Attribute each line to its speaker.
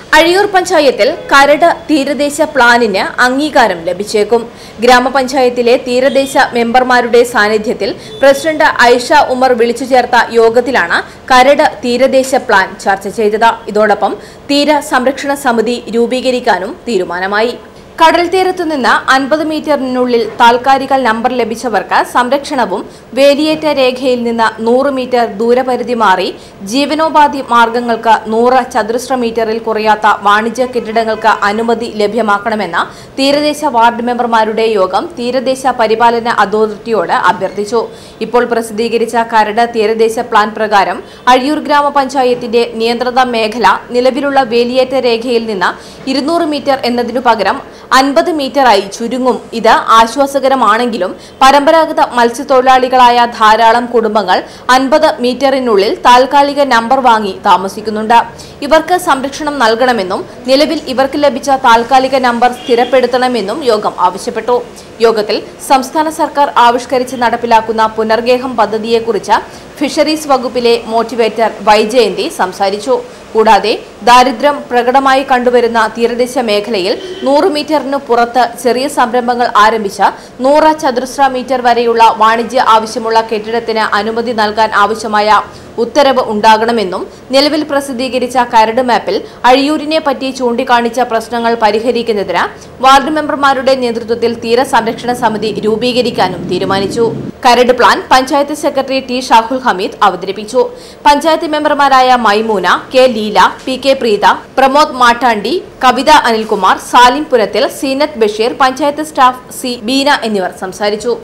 Speaker 1: അഴിയൂർ പഞ്ചായത്തിൽ കരട് തീരദേശ പ്ലാനിന് അംഗീകാരം ലഭിച്ചേക്കും ഗ്രാമപഞ്ചായത്തിലെ തീരദേശ മെമ്പർമാരുടെ സാന്നിധ്യത്തിൽ പ്രസിഡന്റ് ഐഷ ഉമർ വിളിച്ചു ചേർത്ത യോഗത്തിലാണ് കരട് തീരദേശ പ്ലാൻ ചർച്ച ചെയ്തത് ഇതോടൊപ്പം തീര സംരക്ഷണ സമിതി രൂപീകരിക്കാനും തീരുമാനമായി കടൽ തീരത്തു നിന്ന് അൻപത് മീറ്ററിനുള്ളിൽ താൽക്കാലിക നമ്പർ ലഭിച്ചവർക്ക് സംരക്ഷണവും വേലിയേറ്റ രേഖയിൽ നിന്ന് നൂറ് മീറ്റർ ദൂരപരിധി മാറി ജീവനോപാധി മാർഗങ്ങൾക്ക് നൂറ് ചതുരശ്ര മീറ്ററിൽ കുറയാത്ത വാണിജ്യ കെട്ടിടങ്ങൾക്ക് അനുമതി ലഭ്യമാക്കണമെന്ന് തീരദേശ വാർഡ് മെമ്പർമാരുടെ യോഗം തീരദേശ പരിപാലന അതോറിറ്റിയോട് അഭ്യർത്ഥിച്ചു ഇപ്പോൾ പ്രസിദ്ധീകരിച്ച കരട് തീരദേശ പ്ലാൻ പ്രകാരം അഴിയൂർ ഗ്രാമപഞ്ചായത്തിന്റെ നിയന്ത്രിത മേഖല നിലവിലുള്ള വേലിയേറ്റ രേഖയിൽ നിന്ന് ഇരുന്നൂറ് മീറ്റർ എന്നതിനു പകരം അൻപത് മീറ്ററായി ചുരുങ്ങും ഇത് ആശ്വാസകരമാണെങ്കിലും പരമ്പരാഗത മത്സ്യത്തൊഴിലാളികളായ ധാരാളം കുടുംബങ്ങൾ അൻപത് മീറ്ററിനുള്ളിൽ താൽക്കാലിക നമ്പർ വാങ്ങി താമസിക്കുന്നുണ്ട് ഇവർക്ക് സംരക്ഷണം നൽകണമെന്നും നിലവിൽ ഇവർക്ക് ലഭിച്ച താൽക്കാലിക നമ്പർ സ്ഥിരപ്പെടുത്തണമെന്നും യോഗം ആവശ്യപ്പെട്ടു യോഗത്തിൽ സംസ്ഥാന സർക്കാർ ആവിഷ്കരിച്ച് നടപ്പിലാക്കുന്ന പുനർഗേഹം പദ്ധതിയെക്കുറിച്ച് ഫിഷറീസ് വകുപ്പിലെ മോട്ടിവേറ്റർ വൈജയന്തി സംസാരിച്ചു കൂടാതെ ദാരിദ്ര്യം പ്രകടമായി കണ്ടുവരുന്ന തീരദേശ മേഖലയിൽ നൂറ് മീറ്ററിന് പുറത്ത് ചെറിയ സംരംഭങ്ങൾ ആരംഭിച്ച നൂറ് ചതുരശ്ര മീറ്റർ വരെയുള്ള വാണിജ്യ ആവശ്യമുള്ള കെട്ടിടത്തിന് അനുമതി നൽകാൻ ആവശ്യമായ ഉത്തരവ് ഉണ്ടാകണമെന്നും നിലവിൽ പ്രസിദ്ധീകരിച്ച കരട് മാപ്പിൽ അഴിയൂരിനെ പറ്റി ചൂണ്ടിക്കാണിച്ച പ്രശ്നങ്ങൾ പരിഹരിക്കുന്നതിന് വാർഡ് മെമ്പർമാരുടെ നേതൃത്വത്തിൽ തീര സംരക്ഷണ സമിതി രൂപീകരിക്കാനും തീരുമാനിച്ചു കരട് plan panchayat secretary T Shahul Hameed അവതരിപ്പിച്ചു പഞ്ചായത്ത് മെമ്പർമാരായ Maimoona K Leela P K Preetha Pramod Mattandi Kavitha Anilkumar Salim Purathil Seenath Basheer panchayat staff C Beena എന്നിവർ സംസാരിച്ചു